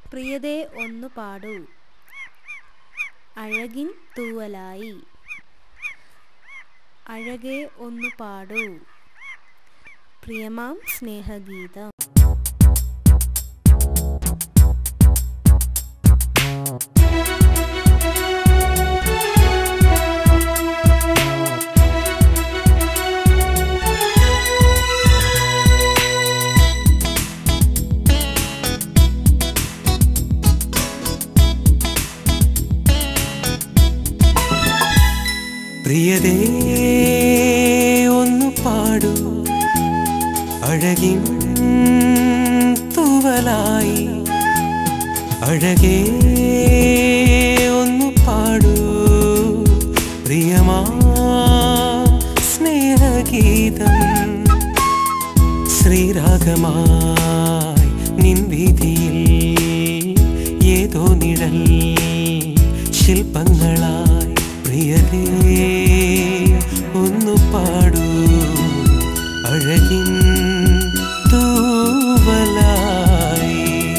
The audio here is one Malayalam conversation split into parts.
പ്രിയതേ ഒന്നു പാടൂ അഴകിൻ തൂവലായി അഴകേ ഒന്നു പാടൂ പ്രിയമാം സ്നേഹഗീതം പ്രിയതേ ഒന്നു പാടൂ അഴകിൻ തൂവലായി അഴകേ ഒന്നു പാടൂ പ്രിയമാ സ്നേഹഗീതം ശ്രീരാഗമായി നിൻ വീതിയിൽ ഏതോ നിഴൽ ശില്പങ്ങളായി പ്രിയതേ ഒന്നു പാടൂ അഴകിൻ തൂവലായി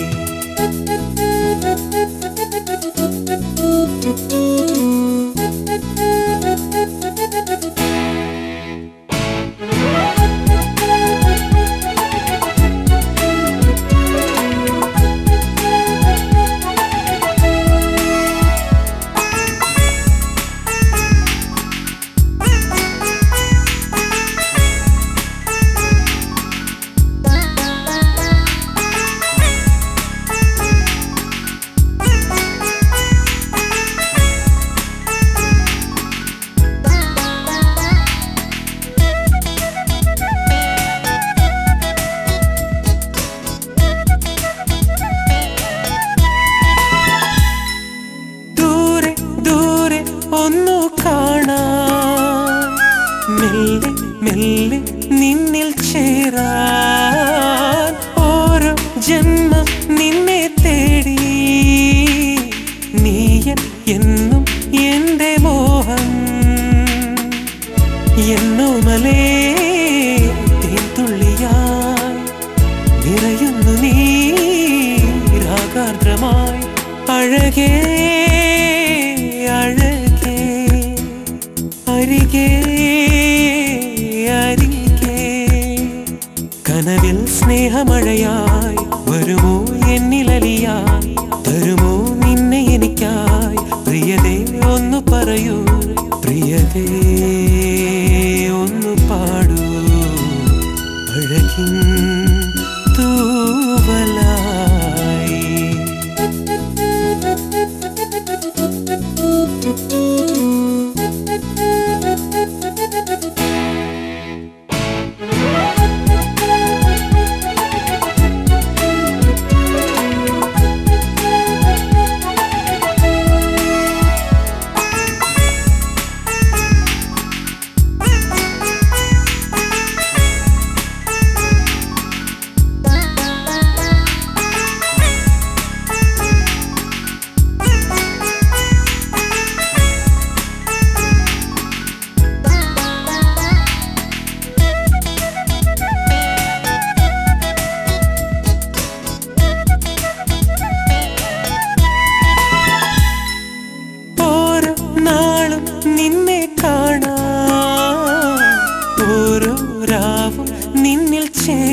ദൂരെ ദൂരെ ഒന്നു കാണാൻ മെല്ലെ മെല്ലെ നിന്നിൽ ചേരാൻ ഓരോ ജന്മം നിന്നെ തേടി നീയൻ എന്നും എന്റെ മോഹം എന്നോമലേ തേൻതുള്ളിയായി നിറയുന്നു നീ രാഗാർദ്രമായി അഴകേ അഴകേ അരികേ അരികേ കനവിൽ സ്നേഹമഴയായി വരുമോ എന്നിലലിയായി തരുമോ നിന്നെ എനിക്കായി പ്രിയതേ ഒന്ന് പറയൂ പ്രിയതേ ഒന്ന് പാടൂ അഴകിൻ തൂവലായി ഓരോ നാളും നിന്നെ കാണാൻ ഓരോ രാവും നിന്നിൽ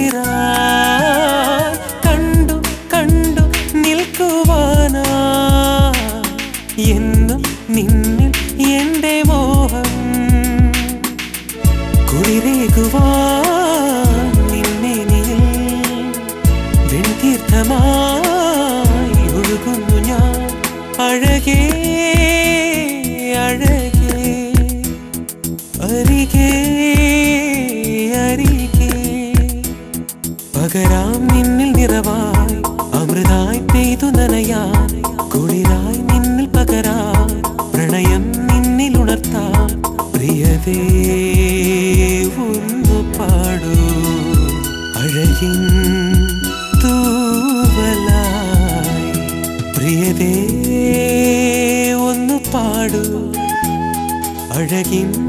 ചേരാൻ കണ്ടു കണ്ടു നിൽക്കുവാനാ എന്നും നിന്നിൽ എന്റെ മോഹം കുളിരേകുവാൻ നിന്നെ നീൽ വെൺതീർത്ഥമായി ഒഴുകുന്നു ഞാൻ അഴകേ അഴകേ അരികേ അരികേ പകരാം നിന്നിൽ നിറവായി അമൃതായി പെയ്തു നനയാൻ കുളിരായി നിന്നിൽ പകരാൻ പ്രണയം നിന്നിൽ ഉണർത്താൻ പ്രിയതേ ഒന്നു പാടൂ അഴകിൻ തൂവലായി പ്രിയതേ ഒന്ന് പാടൂ അഴകിൻ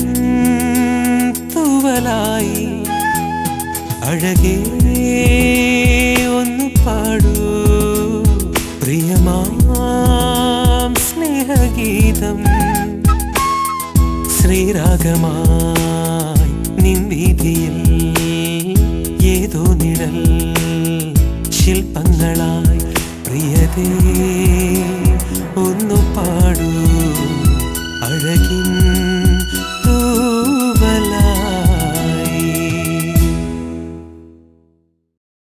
തൂവലായി അഴകേ ഒന്ന് പാടൂ പ്രിയ പ്രിയമാം സ്നേഹഗീതം ശ്രീരാഗമായി നിൻവീതിയിൽ ഏതോ നിഴൽ ശില്പങ്ങളായി പ്രിയതേ